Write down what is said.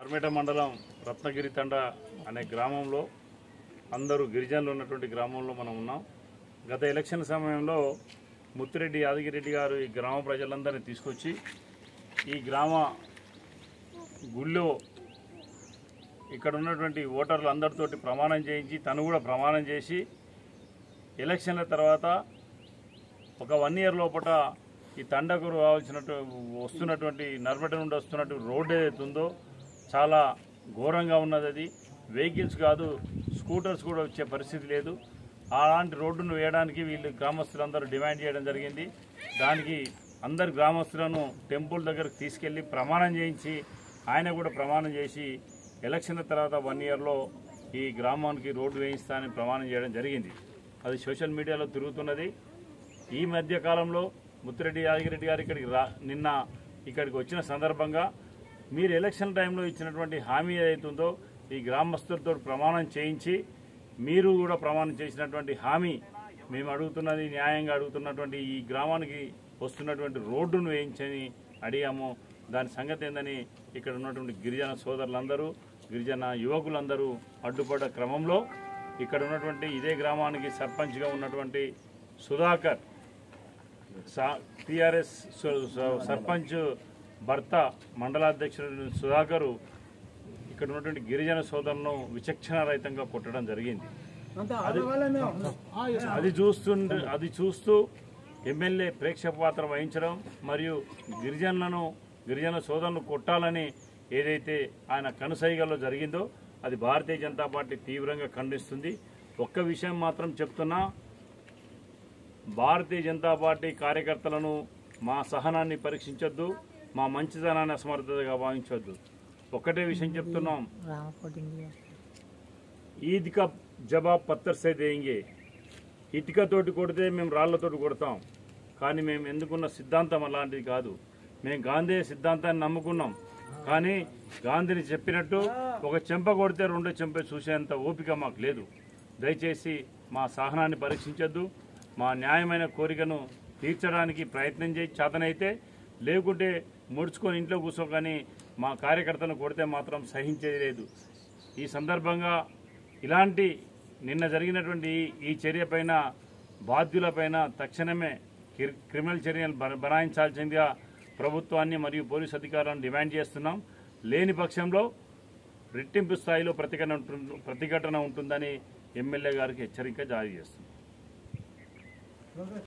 కర్మేట మండలం రత్నగిరి తండ అనే గ్రామంలో అందరూ గిరిజనులు ఉన్నటువంటి గ్రామంలో మనం ఉన్నాం గత ఎలక్షన్ సమయంలో ముత్తిరెడ్డి యాదగిరెడ్డి గారు ఈ గ్రామ ప్రజలందరినీ తీసుకొచ్చి ఈ గ్రామ గుళ్ళో ఇక్కడ ఉన్నటువంటి ఓటర్లు అందరితోటి ప్రమాణం చేయించి తను కూడా ప్రమాణం చేసి ఎలక్షన్ల తర్వాత ఒక వన్ ఇయర్ లోపల ఈ తండకు రావాల్సినట్టు వస్తున్నటువంటి నర్మట నుండి వస్తున్నట్టు రోడ్డు ఏదైతే ఉందో చాలా ఘోరంగా ఉన్నది అది వెహికల్స్ కాదు స్కూటర్స్ కూడా వచ్చే పరిస్థితి లేదు అలాంటి రోడ్డును వేయడానికి వీళ్ళు గ్రామస్తులందరూ డిమాండ్ చేయడం జరిగింది దానికి అందరు గ్రామస్తులను టెంపుల్ దగ్గరకు తీసుకెళ్లి ప్రమాణం చేయించి ఆయన కూడా ప్రమాణం చేసి ఎలక్షన్ల తర్వాత వన్ ఇయర్లో ఈ గ్రామానికి రోడ్డు వేయిస్తానని ప్రమాణం చేయడం జరిగింది అది సోషల్ మీడియాలో తిరుగుతున్నది ఈ మధ్య కాలంలో ముత్తిరెడ్డి యాదగిరెడ్డి గారు ఇక్కడికి రా నిన్న ఇక్కడికి వచ్చిన సందర్భంగా మీరు ఎలక్షన్ టైంలో ఇచ్చినటువంటి హామీ ఏదైతుందో ఈ గ్రామస్తులతో ప్రమాణం చేయించి మీరు కూడా ప్రమాణం చేసినటువంటి హామీ మేము అడుగుతున్నది న్యాయంగా అడుగుతున్నటువంటి ఈ గ్రామానికి వస్తున్నటువంటి రోడ్డును వేయించని అడిగాము దాని సంగతి ఏందని ఇక్కడ ఉన్నటువంటి గిరిజన సోదరులందరూ గిరిజన యువకులందరూ అడ్డుపడ్డ క్రమంలో ఇక్కడ ఉన్నటువంటి ఇదే గ్రామానికి సర్పంచ్గా ఉన్నటువంటి సుధాకర్ టిఆర్ఎస్ సర్పంచ్ భర్త మండలాధ్యక్షుడు సుధాకరు ఇక్కడ ఉన్నటువంటి గిరిజన సోదరులను విచక్షణ రహితంగా కొట్టడం జరిగింది అది చూస్తుండే అది చూస్తూ ఎమ్మెల్యే ప్రేక్షక పాత్ర వహించడం మరియు గిరిజనులను గిరిజన సోదరులను కొట్టాలని ఏదైతే ఆయన కనుసైగల్లో జరిగిందో అది భారతీయ జనతా పార్టీ తీవ్రంగా ఖండిస్తుంది ఒక్క విషయం మాత్రం చెప్తున్నా భారతీయ జనతా పార్టీ కార్యకర్తలను మా సహనాన్ని పరీక్షించొద్దు మా మంచితనాన్ని అసమర్థతగా భావించొద్దు ఒక్కటే విషయం చెప్తున్నాం ఈద్ కా జవాబ్ పత్తర్ సే దేంగే ఇటుకతోటి కొడితే మేము రాళ్లతోటి కొడతాం కానీ మేము ఎందుకున్న సిద్ధాంతం అలాంటిది కాదు మేము గాంధీ సిద్ధాంతాన్ని నమ్ముకున్నాం కానీ గాంధీని చెప్పినట్టు ఒక చెంప కొడితే రెండో చెంప చూసేంత ఓపిక మాకు లేదు దయచేసి మా సహనాన్ని పరీక్షించొద్దు మా న్యాయమైన కోరికను తీర్చడానికి ప్రయత్నం చేయి చేతనైతే లేకుంటే ముడుచుకొని ఇంట్లో కూర్చోగాని మా కార్యకర్తలను కొడితే మాత్రం సహించేది లేదు ఈ సందర్భంగా ఇలాంటి నిన్న జరిగినటువంటి ఈ- ఈ చర్య పైన బాధ్యులపైన తక్షణమే కిర్- క్రిమినల్ చర్యలు బన- బనాయించాల్సిందిగా ప్రభుత్వాన్ని మరియు పోలీసు అధికారులను డిమాండ్ చేస్తున్నాం లేని పక్షంలో రెట్టింపు స్థాయిలో ప్రతిఘటన ఉంటుంది- ప్రతిఘటన ఉంటుందని ఎమ్మెల్యే గారికి హెచ్చరిక జారీ చేస్తున్నాం